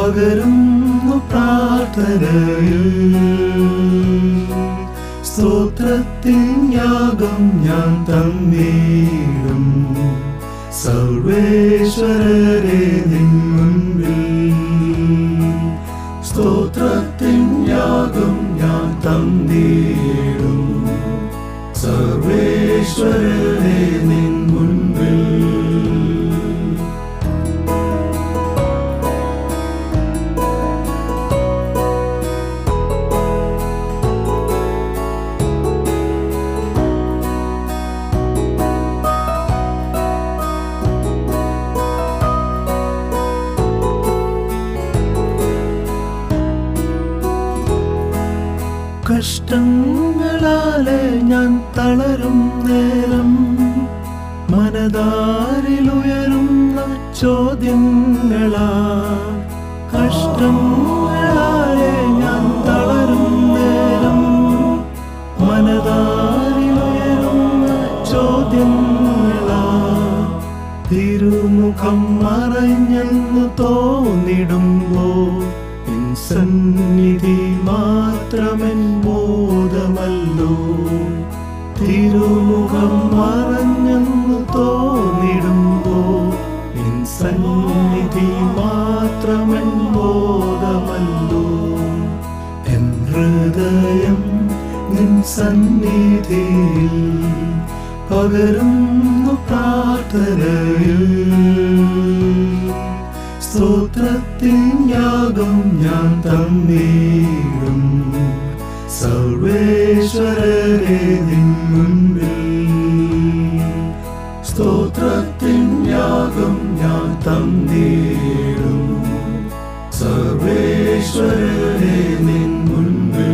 പകരുന്നു പ്രാർത്ഥനയിൽ സ്തോത്രത്തിൻ യാഗം ഞാൻ തന്നീടും സർവേശ്വരരെ നിൻ മുൻപിൽ സ്തോത്രത്തിൻ യാഗം ഞാൻ തന്നീടും സർവേശ്വരരെ നിൻ മുൻപിൽ കഷ്ടങ്ങളാലെ ഞാൻ തളരും നേരം മനതാരിലുയരുന്ന ചോദ്യങ്ങളാ കഷ്ടങ്ങളാലെ ഞാൻ തളരും നേരം മനതാരിലുയരുന്ന ചോദ്യങ്ങളാ തിരുമുഖം മറഞ്ഞെന്ന് തോന്നിടുമ്പോ നിൻ സന്നിധി മാത്രമെൻ ബോധമല്ലോ തിരുമുഖം മറഞ്ഞെന്ന് തോന്നിടുമ്പോ നിൻ സന്നിധി മാത്രമെൻ ബോധമല്ലോ എൻ ഹൃദയം നിൻ സന്നിധിയിൽ പകരുന്നു പ്രാർത്ഥനയിൽ സ്തോത്രത്തിൻ യാഗം ഞാൻ തന്നീടും സർവേശ്വരരെ നിൻ മുൻപിൽ സ്തോത്രത്തിൻ യാഗം ഞാൻ തന്നീടും സർവേശ്വരരെ നിൻ മുൻപിൽ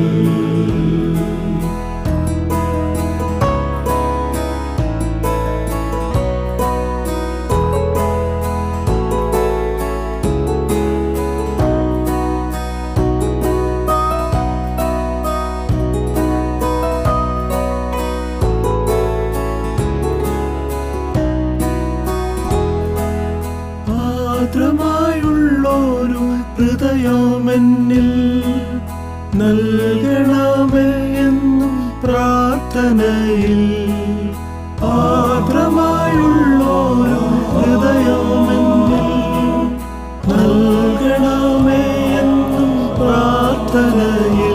മാത്രമായുള്ളൊരു ഹൃദയമെന്നിൽ നൽകണമേ എന്നും പ്രാർത്ഥനയിൽ മാത്രമായുള്ളൊരു ഹൃദയമെന്നിൽ നൽകണമേ എന്നും പ്രാർത്ഥനയിൽ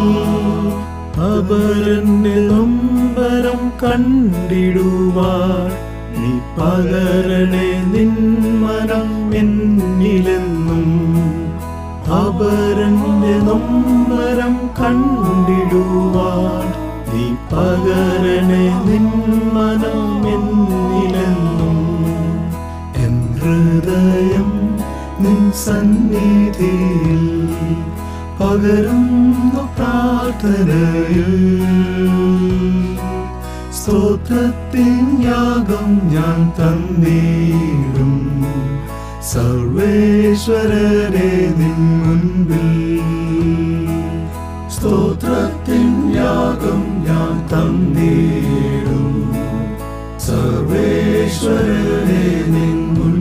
അപരന്റെ നൊമ്പരം കണ്ടിടുവാൻ നീ പകരണേ നിൻ മനം എന്നിലെന്നും അപരന്റെ നൊമ്പരം കണ്ടിടുവാൻ നീ പകരണേ നിൻ മനം എന്നിലെന്നും എൻ ഹൃദയം നിൻ സന്നിധിയിൽ പകരുന്നു പ്രാർത്ഥനയിൽ സ്തോത്രത്തിൻ യാഗം ഞാൻ തന്നീടും സർവേശ്വരരെ നിൻ മുൻപിൽ സ്തോത്രത്തിൻ യാഗം ഞാൻ തന്നീടും സർവേശ്വരരെ നിൻ മുൻപിൽ